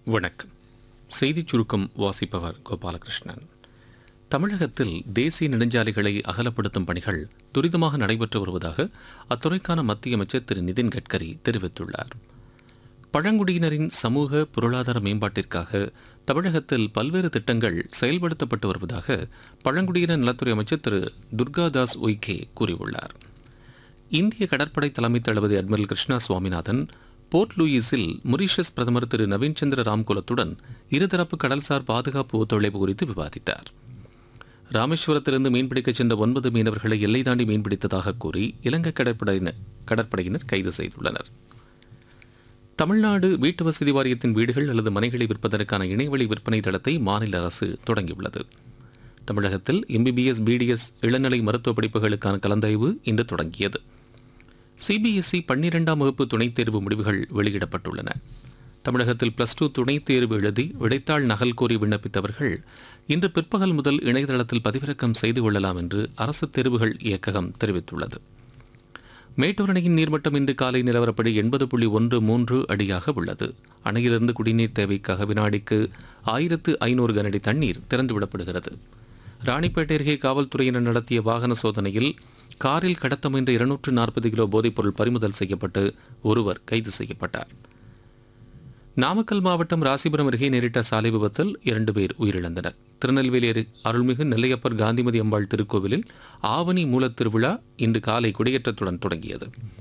வணக்கம் செய்திச் சுருக்கம் வாசிப்பவர் கோபாலகிருஷ்ணன் தமிழகத்தில் தேசிய நெடுஞ்சாலைகளை அகலப்படுத்தும் பணிகள் துரிதமாக நடைபெற்று வருவதாக அத்துறைக்கான மத்திய அமைச்சர் திரு நிதின் கட்கரி தெரிவித்துள்ளார் பழங்குடியினரின் சமூக பொருளாதார மேம்பாட்டிற்காக தமிழகத்தில் பல்வேறு திட்டங்கள் செயல்படுத்தப்பட்டு வருவதாக பழங்குடியினர் நலத்துறை அமைச்சர் திரு துர்காதாஸ் உய்கே கூறியுள்ளார் இந்திய கடற்படை தலைமை தளபதி அட்மிரல் கிருஷ்ணா சுவாமிநாதன் போர்ட் லூயிஸில் மொரீஷியஸ் பிரதமர் திரு நவீன் சந்திர ராம்குலத்துடன் இருதரப்பு கடல்சார் பாதுகாப்பு ஒத்துழைப்பு குறித்து விவாதித்தார் ராமேஸ்வரத்திலிருந்து மீன்பிடிக்கச் சென்ற ஒன்பது மீனவர்களை எல்லை தாண்டி மீன்பிடித்ததாக கூறி இலங்கை கடற்படையினர் கடற்படையினர் கைது செய்துள்ளனர் தமிழ்நாடு வீட்டு வசதி வாரியத்தின் வீடுகள் அல்லது மனைகளை விற்பதற்கான இணையவழி விற்பனை தளத்தை மாநில அரசு தொடங்கியுள்ளது தமிழகத்தில் எம்பிபிஎஸ் பிடிஎஸ் இளநிலை மருத்துவ படிப்புகளுக்கான கலந்தாய்வு இன்று தொடங்கியது சிபிஎஸ்இ பன்னிரெண்டாம் வகுப்பு துணைத் தேர்வு முடிவுகள் வெளியிடப்பட்டுள்ளன தமிழகத்தில் பிளஸ் டூ துணைத் தேர்வு எழுதி விடைத்தாள் நகல் கோரி விண்ணப்பித்தவர்கள் இன்று பிற்பகல் முதல் இணையதளத்தில் பதிவிறக்கம் செய்து கொள்ளலாம் என்று அரசு தேர்வுகள் இயக்ககம் தெரிவித்துள்ளது மேட்டூர் அணையின் நீர்மட்டம் இன்று காலை நிலவரப்படி எண்பது புள்ளி ஒன்று மூன்று அடியாக உள்ளது அணையிலிருந்து குடிநீர் தேவைக்காக வினாடிக்கு ஆயிரத்து ஐநூறு கனஅடி தண்ணீர் திறந்துவிடப்படுகிறது ராணிப்பேட்டை அருகே காவல்துறையினர் நடத்திய வாகன சோதனையில் காரில் கடத்த முயன்ற இருநூற்று நாற்பது கிலோ போதைப்பொருள் பறிமுதல் செய்யப்பட்டு ஒருவர் கைது செய்யப்பட்டார் நாமக்கல் மாவட்டம் ராசிபுரம் அருகே நேரிட்ட சாலை விபத்தில் இரண்டு பேர் உயிரிழந்தனர் திருநெல்வேலி அரு- அருள்மிகு நெல்லையப்பர் காந்திமதி அம்பாள் திருக்கோவிலில் ஆவணி மூலத் திருவிழா இன்று காலை கொடியேற்றத்துடன் தொடங்கியது